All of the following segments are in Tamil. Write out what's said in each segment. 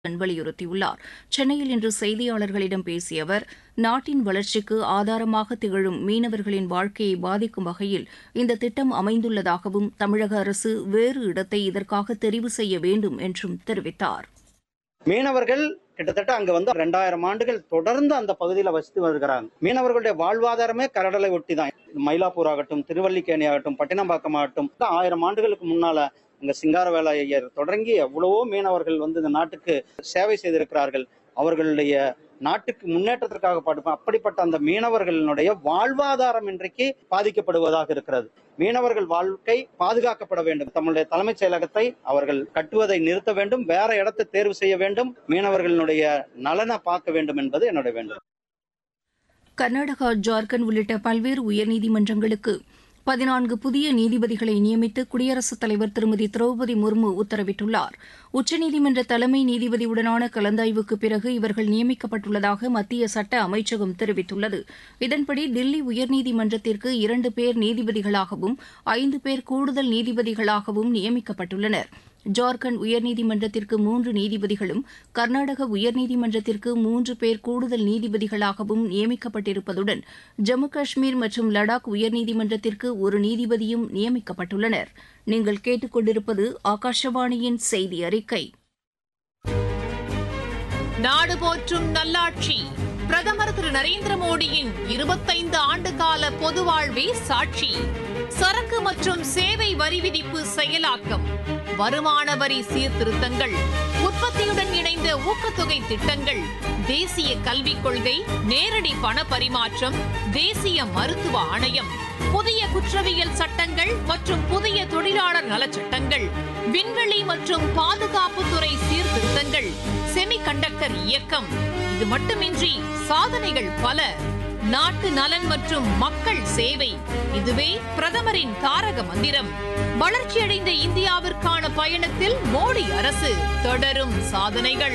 வலியுறுத்தியுள்ளார் சென்னையில் இன்று செய்தியாளர்களிடம் பேசிய அவர் நாட்டின் வளர்ச்சிக்கு ஆதாரமாக திகழும் மீனவர்களின் வாழ்க்கையை பாதிக்கும் வகையில் இந்த திட்டம் அமைந்துள்ளதாகவும் தமிழக அரசு வேறு இடத்தை இதற்காக தெரிவு செய்ய வேண்டும் என்றும் தெரிவித்தார் மீனவர்கள் கிட்டத்தட்ட அங்க வந்து ரெண்டாயிரம் ஆண்டுகள் தொடர்ந்து அந்த பகுதியில வசித்து வருகிறாங்க மீனவர்களுடைய வாழ்வாதாரமே கடலை ஒட்டி தான் மயிலாப்பூர் ஆகட்டும் திருவல்லிக்கேணி ஆகட்டும் பட்டினம்பாக்கம் ஆகட்டும் ஆயிரம் ஆண்டுகளுக்கு முன்னால அங்க சிங்காரவேல ஐயர் தொடங்கி எவ்வளவோ மீனவர்கள் வந்து இந்த நாட்டுக்கு சேவை செய்திருக்கிறார்கள் அவர்களுடைய நாட்டுக்கு முன்னேற்றத்திற்காக பாடுப்போம் அப்படிப்பட்ட அந்த மீனவர்களுடைய வாழ்வாதாரம் இன்றைக்கு பாதிக்கப்படுவதாக இருக்கிறது மீனவர்கள் வாழ்க்கை பாதுகாக்கப்பட வேண்டும் தம்முடைய தலைமைச் செயலகத்தை அவர்கள் கட்டுவதை நிறுத்த வேண்டும் வேற இடத்தை தேர்வு செய்ய வேண்டும் மீனவர்களுடைய நலனை பார்க்க வேண்டும் என்பது என்னுடைய வேண்டும் கர்நாடகா ஜார்க்கண்ட் உள்ளிட்ட பல்வேறு உயர்நீதிமன்றங்களுக்கு பதினான்கு புதிய நீதிபதிகளை நியமித்து குடியரசுத் தலைவர் திருமதி திரௌபதி முர்மு உத்தரவிட்டுள்ளார் உச்சநீதிமன்ற தலைமை நீதிபதியுடனான கலந்தாய்வுக்கு பிறகு இவர்கள் நியமிக்கப்பட்டுள்ளதாக மத்திய சட்ட அமைச்சகம் தெரிவித்துள்ளது இதன்படி தில்லி உயர்நீதிமன்றத்திற்கு இரண்டு பேர் நீதிபதிகளாகவும் ஐந்து பேர் கூடுதல் நீதிபதிகளாகவும் நியமிக்கப்பட்டுள்ளனர் ஜார்க்கண்ட் உயர்நீதிமன்றத்திற்கு மூன்று நீதிபதிகளும் கர்நாடக உயர்நீதிமன்றத்திற்கு மூன்று பேர் கூடுதல் நீதிபதிகளாகவும் நியமிக்கப்பட்டிருப்பதுடன் ஜம்மு காஷ்மீர் மற்றும் லடாக் உயர்நீதிமன்றத்திற்கு ஒரு நீதிபதியும் நியமிக்கப்பட்டுள்ளனர் நீங்கள் கேட்டுக்கொண்டிருப்பது ஆகாஷவாணியின் செய்தி அறிக்கை நாடு போற்றும் நல்லாட்சி பிரதமர் திரு நரேந்திர மோடியின் இருபத்தைந்து ஆண்டு கால பொது வாழ்வே சாட்சி சரக்கு மற்றும் சேவை வரி விதிப்பு செயலாக்கம் வருமான வரி சீர்திருத்தங்கள் உற்பத்தியுடன் இணைந்த ஊக்கத்தொகை திட்டங்கள் தேசிய கல்விக் கொள்கை நேரடி பண பரிமாற்றம் தேசிய மருத்துவ ஆணையம் புதிய குற்றவியல் சட்டங்கள் மற்றும் புதிய தொழிலாளர் நலச்சட்டங்கள் விண்வெளி மற்றும் பாதுகாப்புத்துறை சீர்திருத்தங்கள் செமிகண்டக்டர் இயக்கம் இது மட்டுமின்றி சாதனைகள் பல நாட்டு நலன் மற்றும் மக்கள் சேவை இதுவே பிரதமரின் தாரக மந்திரம் வளர்ச்சியடைந்த இந்தியாவிற்கான பயணத்தில் மோடி அரசு தொடரும் சாதனைகள்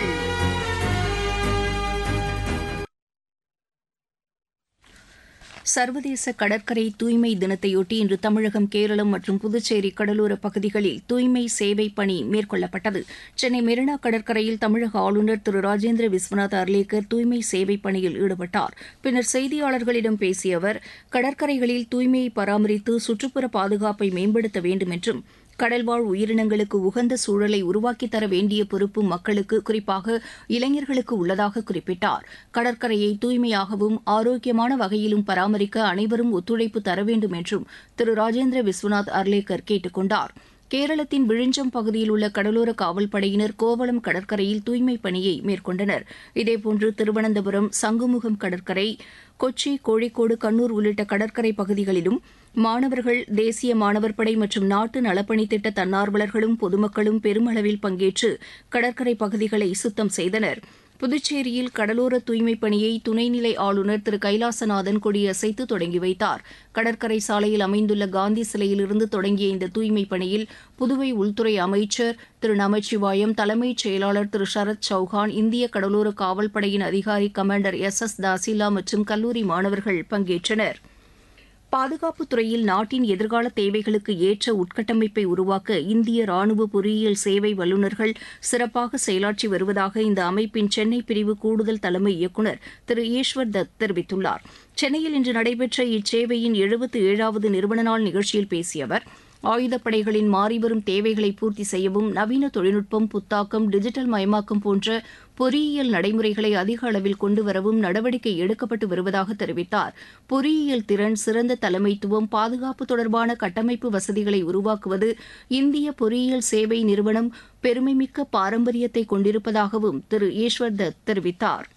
சர்வதேச கடற்கரை தூய்மை தினத்தையொட்டி இன்று தமிழகம் கேரளம் மற்றும் புதுச்சேரி கடலோர பகுதிகளில் தூய்மை சேவை பணி மேற்கொள்ளப்பட்டது சென்னை மெரினா கடற்கரையில் தமிழக ஆளுநர் திரு ராஜேந்திர விஸ்வநாத் அர்லேக்கர் தூய்மை சேவை பணியில் ஈடுபட்டார் பின்னர் செய்தியாளர்களிடம் பேசிய அவர் கடற்கரைகளில் தூய்மையை பராமரித்து சுற்றுப்புற பாதுகாப்பை மேம்படுத்த வேண்டும் என்றும் கடல்வாழ் உயிரினங்களுக்கு உகந்த சூழலை உருவாக்கித் தர வேண்டிய பொறுப்பு மக்களுக்கு குறிப்பாக இளைஞர்களுக்கு உள்ளதாக குறிப்பிட்டார் கடற்கரையை தூய்மையாகவும் ஆரோக்கியமான வகையிலும் பராமரிக்க அனைவரும் ஒத்துழைப்பு தர வேண்டும் என்றும் திரு ராஜேந்திர விஸ்வநாத் அர்லேக்கர் கேட்டுக் கொண்டார் கேரளத்தின் விழிஞ்சம் பகுதியில் உள்ள கடலோர காவல்படையினர் கோவளம் கடற்கரையில் தூய்மைப் பணியை மேற்கொண்டனர் இதேபோன்று திருவனந்தபுரம் சங்குமுகம் கடற்கரை கொச்சி கோழிக்கோடு கண்ணூர் உள்ளிட்ட கடற்கரை பகுதிகளிலும் மாணவர்கள் தேசிய மாணவர் படை மற்றும் நாட்டு நலப்பணி திட்ட தன்னார்வலர்களும் பொதுமக்களும் பெருமளவில் பங்கேற்று கடற்கரை பகுதிகளை சுத்தம் செய்தனர் புதுச்சேரியில் கடலோர தூய்மைப் பணியை துணைநிலை ஆளுநர் திரு கைலாசநாதன் கொடியசைத்து தொடங்கி வைத்தார் கடற்கரை சாலையில் அமைந்துள்ள காந்தி சிலையிலிருந்து தொடங்கிய இந்த தூய்மைப் பணியில் புதுவை உள்துறை அமைச்சர் திரு நமச்சிவாயம் தலைமைச் செயலாளர் திரு சரத் சௌஹான் இந்திய கடலோர காவல்படையின் அதிகாரி கமாண்டர் எஸ் எஸ் தாசிலா மற்றும் கல்லூரி மாணவர்கள் பங்கேற்றனர் பாதுகாப்புத் துறையில் நாட்டின் எதிர்கால தேவைகளுக்கு ஏற்ற உட்கட்டமைப்பை உருவாக்க இந்திய ராணுவ பொறியியல் சேவை வல்லுநர்கள் சிறப்பாக செயலாற்றி வருவதாக இந்த அமைப்பின் சென்னை பிரிவு கூடுதல் தலைமை இயக்குநர் திரு ஈஸ்வர் தத் தெரிவித்துள்ளார் சென்னையில் இன்று நடைபெற்ற இச்சேவையின் எழுபத்து ஏழாவது நிறுவன நாள் நிகழ்ச்சியில் பேசிய அவர் ஆயுதப்படைகளின் மாறிவரும் தேவைகளை பூர்த்தி செய்யவும் நவீன தொழில்நுட்பம் புத்தாக்கம் டிஜிட்டல் மயமாக்கம் போன்ற பொறியியல் நடைமுறைகளை அதிக அளவில் கொண்டு வரவும் நடவடிக்கை எடுக்கப்பட்டு வருவதாக தெரிவித்தார் பொறியியல் திறன் சிறந்த தலைமைத்துவம் பாதுகாப்பு தொடர்பான கட்டமைப்பு வசதிகளை உருவாக்குவது இந்திய பொறியியல் சேவை நிறுவனம் பெருமைமிக்க பாரம்பரியத்தை கொண்டிருப்பதாகவும் திரு ஈஸ்வர் தத் தெரிவித்தார்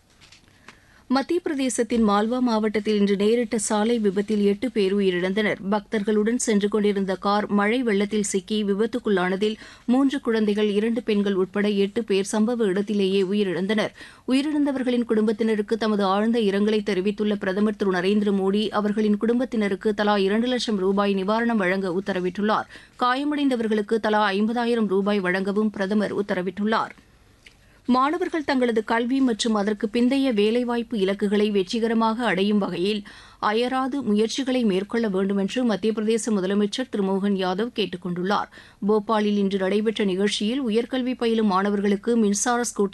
மத்திய பிரதேசத்தின் மால்வா மாவட்டத்தில் இன்று நேரிட்ட சாலை விபத்தில் எட்டு பேர் உயிரிழந்தனர் பக்தர்களுடன் சென்று கொண்டிருந்த கார் மழை வெள்ளத்தில் சிக்கி விபத்துக்குள்ளானதில் மூன்று குழந்தைகள் இரண்டு பெண்கள் உட்பட எட்டு பேர் சம்பவ இடத்திலேயே உயிரிழந்தனர் உயிரிழந்தவர்களின் குடும்பத்தினருக்கு தமது ஆழ்ந்த இரங்கலை தெரிவித்துள்ள பிரதமர் திரு நரேந்திர மோடி அவர்களின் குடும்பத்தினருக்கு தலா இரண்டு லட்சம் ரூபாய் நிவாரணம் வழங்க உத்தரவிட்டுள்ளார் காயமடைந்தவர்களுக்கு தலா ஐம்பதாயிரம் ரூபாய் வழங்கவும் பிரதமர் உத்தரவிட்டுள்ளார் மாணவர்கள் தங்களது கல்வி மற்றும் அதற்கு பிந்தைய வேலைவாய்ப்பு இலக்குகளை வெற்றிகரமாக அடையும் வகையில் அயராது முயற்சிகளை மேற்கொள்ள வேண்டும் என்று மத்திய பிரதேச முதலமைச்சர் திரு மோகன் யாதவ் கேட்டுக் கொண்டுள்ளார் போபாலில் இன்று நடைபெற்ற நிகழ்ச்சியில் உயர்கல்வி பயிலும் மாணவர்களுக்கு மின்சார ஸ்கூட்டர்